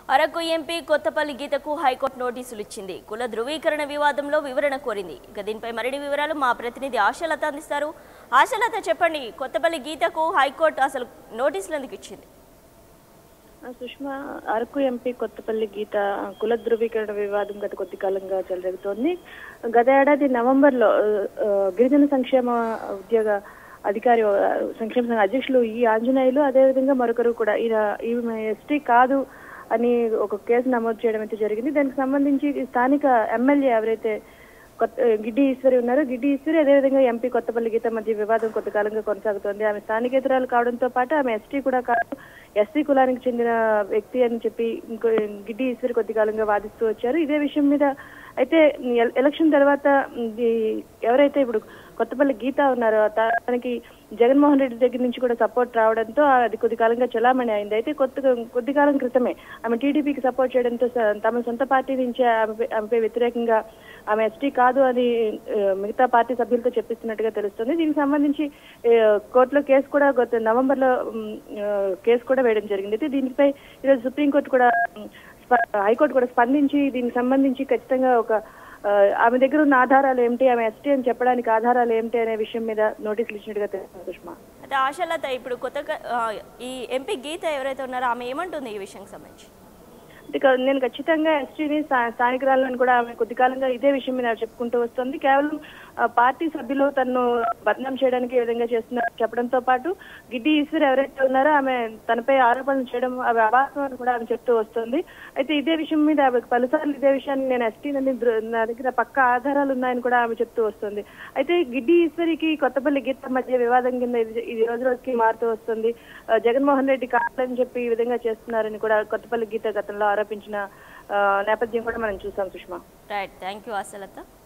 Araku MP Kothapalli గీతకు high court నోటీసులు ఇచ్చింది కుల ధృవీకరణ వివాదంలో వివరణ కోరింది ఇక దీనిపై మరిన్ని వివరాలు మా ప్రతినిధి ఆశలత అందిస్తారు ఆశలత చెప్పండి కొత్తపల్లి గీతకు హైకోర్టు అసలు నోటీసులు ఎందుకు ఇచ్చింది ఆ, సుష్మా అరకు ఎంపీ కొత్తపల్లి గీత కుల ధృవీకరణ వివాదం గత కొద్ది కాలంగా చెలరేగుతోంది గత ఏడాది నవంబర్లో ఆ, ఆ, గిరిజన సంక్షేమ ఉద్యోగ అధికారి ఆ, సంక్షేమ సంఘ అధ్యక్షులు ఈ ఆంజనేయులు అదేవిధంగా మరొకరు కూడా ఈయన ఈమె ఎస్టీ కాదు అని ఒక కేసు నమోదు చేయడం అయితే జరిగింది దానికి సంబంధించి స్థానిక ఎమ్మెల్యే ఎవరైతే కొత్త గిడ్డి ఈశ్వరి ఉన్నారు గిడ్డి ఈశ్వరి అదేవిధంగా ఎంపీ కొత్తపల్లి గీత మధ్య వివాదం కొంతకాలంగా కొనసాగుతోంది ఆమె స్థానికేతరాలు కావడంతో పాటు ఆమె ఎస్టీ కూడా కాదు ఎస్సీ కులానికి చెందిన వ్యక్తి అని చెప్పి ఇంకో గిడ్డి ఈశ్వరి కొద్ది కాలంగా వాదిస్తూ వచ్చారు ఇదే విషయం మీద అయితే ఎల- ఎలక్షన్ తర్వాత ఈ ఎవరైతే ఇప్పుడు కొత్తపల్లి గీత ఉన్నారో తా- తనకి జగన్మోహన్ రెడ్డి దగ్గర నుంచి కూడా సపోర్ట్ రావడంతో అది కొద్ది కాలంగా చలామణి అయింది అయితే కొత్త కొద్ది కాలం క్రితమే ఆమె టీడీపీకి సపోర్ట్ చేయడంతో స- తమ సొంత పార్టీ నుంచి ఆమెపై ఆమెపై వ్యతిరేకంగా ఆమె ఎస్టీ కాదు అని ఆ, మిగతా పార్టీ సభ్యులతో చెప్పిస్తున్నట్టుగా తెలుస్తుంది దీనికి సంబంధించి ఆ, కోర్టులో కేసు కూడా గత నవంబర్ లో కేసు కూడా వేయడం జరిగింది అయితే దీనిపై ఈరోజు సుప్రీంకోర్టు కూడా ఉమ్, స్ప- హైకోర్టు కూడా స్పందించి దీనికి సంబంధించి ఖచ్చితంగా ఒక ఆ, ఆమె దగ్గర ఉన్న ఆధారాలు ఏమిటి ఆమె ఎస్టీ అని చెప్పడానికి ఆధారాలు ఏమిటి అనే విషయం మీద నోటీసులు ఇచ్చినట్టుగా తెలుస్తుంది సుష్మా అయితే ఆశలత ఇప్పుడు కొత్తగా ఆ, ఈ ఎంపీ గీత ఎవరైతే ఉన్నారో ఆమె ఏమంటుంది ఈ విషయానికి సంబంధించి అంటే క- నేను ఖచ్చితంగా ఎస్టీని స్థానికురాలను కూడా ఆమె కొద్ది కాలంగా ఇదే విషయం మీద చెప్పుకుంటూ వస్తుంది కేవలం ఆ, పార్టీ సభ్యులు తను బదనాం చేయడానికి ఏ విధంగా చేస్తున్నారు చెప్పడంతో పాటు గిడ్డి ఈశ్వర్ ఎవరైతే ఉన్నారో ఆమె తనపై ఆరోపణలు చేయడం అవి అవాస్తవం అని కూడా ఆమె చెప్తూ వస్తుంది అయితే ఇదే విషయం మీద ఆమె పలుసార్లు ఇదే విషయాన్ని నేను ఎస్టీనని నా దగ్గర పక్క ఆధారాలు ఉన్నాయని కూడా ఆమె చెప్తూ వస్తుంది అయితే గిడ్డి ఈశ్వరికి కొత్తపల్లి గీత మధ్య వివాదం కింద ఇది ఇది రోజు రోజుకి మారుతూ వస్తుంది ఆ, జగన్మోహన్ రెడ్డి కావాలని చెప్పి ఈ విధంగా చేస్తున్నారని కూడా కొత్తపల్లి గీత గతంలో ఆరోపించిన ఆ, నేపథ్యం కూడా మనం చూసాం సుష్మా రైట్ థ్యాంక్ యూ ఆశలత